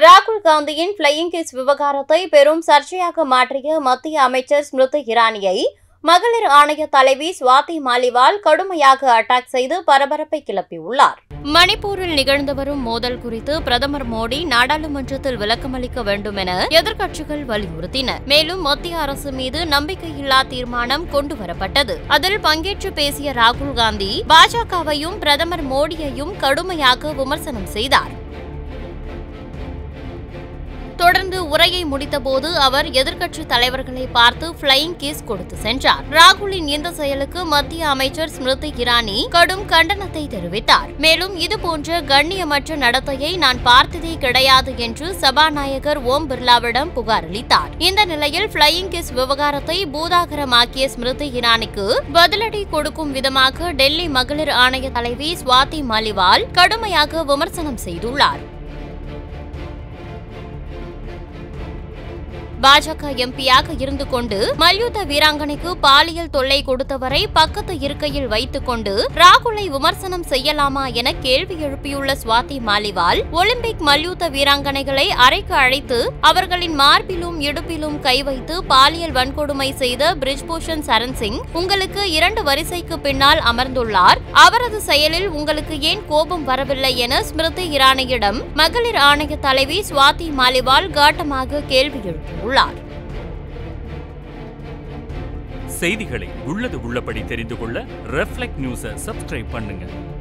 ராகுல் காந்தியின் flying kiss விவகாரத்தை பெரும் சர்ச்சையாக மாற்றிய மத்திய அமைச்சர் ஸ்மிருதி இரானியை மகளிர் ஆணைய தலைவி சுவாதி மாலிவால் கடுமையாக அட்டாக் செய்து பரபரப்பை கிளப்பியுள்ளார் மணிப்பூரில் நிகழ்ந்து வரும் மோதல் குறித்து பிரதமர் மோடி நாடாளுமன்றத்தில் விளக்கமளிக்க வேண்டும் என எதிர்க்கட்சிகள் வலியுறுத்தின மேலும் மத்திய அரசு மீது நம்பிக்கையில்லா தீர்மானம் கொண்டு வரப்பட்டது அதில் பங்கேற்று பேசிய ராகுல் காந்தி பாஜகவையும் பிரதமர் மோடியையும் கடுமையாக விமர்சனம் செய்தார் தொடர்ந்து உரையை முடித்தபோது அவர் எதிர்க்கட்சி தலைவர்களை பார்த்து பிளையிங் கிஸ் கொடுத்து சென்றார் ராகுலின் இந்த செயலுக்கு மத்திய அமைச்சர் ஸ்மிருதி இரானி கடும் கண்டனத்தை தெரிவித்தார் மேலும் இதுபோன்ற கண்ணியமற்ற நடத்தையை நான் பார்த்ததே கிடையாது என்று சபாநாயகர் ஓம் பிர்லாவிடம் புகார் அளித்தார் இந்த நிலையில் பிளையிங் கிஸ் விவகாரத்தை பூதாகரமாக்கிய ஸ்மிருதி இரானிக்கு பதிலடி கொடுக்கும் விதமாக டெல்லி மகளிர் ஆணைய தலைவி சுவாதி மாலிவால் கடுமையாக விமர்சனம் செய்துள்ளார் பாஜக எம்பியாக இருந்து கொண்டு மல்யுத்த வீராங்கனைக்கு பாலியல் தொல்லை கொடுத்தவரை பக்கத்து இருக்கையில் வைத்துக் கொண்டு ராகுலை விமர்சனம் செய்யலாமா என கேள்வி எழுப்பியுள்ள சுவாதி மாலிவால் ஒலிம்பிக் மல்யுத்த வீராங்கனைகளை அறைக்கு அழைத்து அவர்களின் மார்பிலும் இடுப்பிலும் கை வைத்து பாலியல் வன்கொடுமை செய்த பிரிஜ்பூஷன் சரண் சிங் உங்களுக்கு இரண்டு வரிசைக்கு பின்னால் அமர்ந்துள்ளார் அவரது செயலில் உங்களுக்கு ஏன் கோபம் வரவில்லை என ஸ்மிருதி இரானியிடம் மகளிர் ஆணைய தலைவி சுவாதி மாலிவால் காட்டமாக கேள்வி எழுப்பியுள்ளார் செய்திகளை உள்ளது உள்ளபடி தெரிந்து கொள்ள ரெஃப்ளெக்ட் நியூஸை சப்ஸ்கிரைப் பண்ணுங்க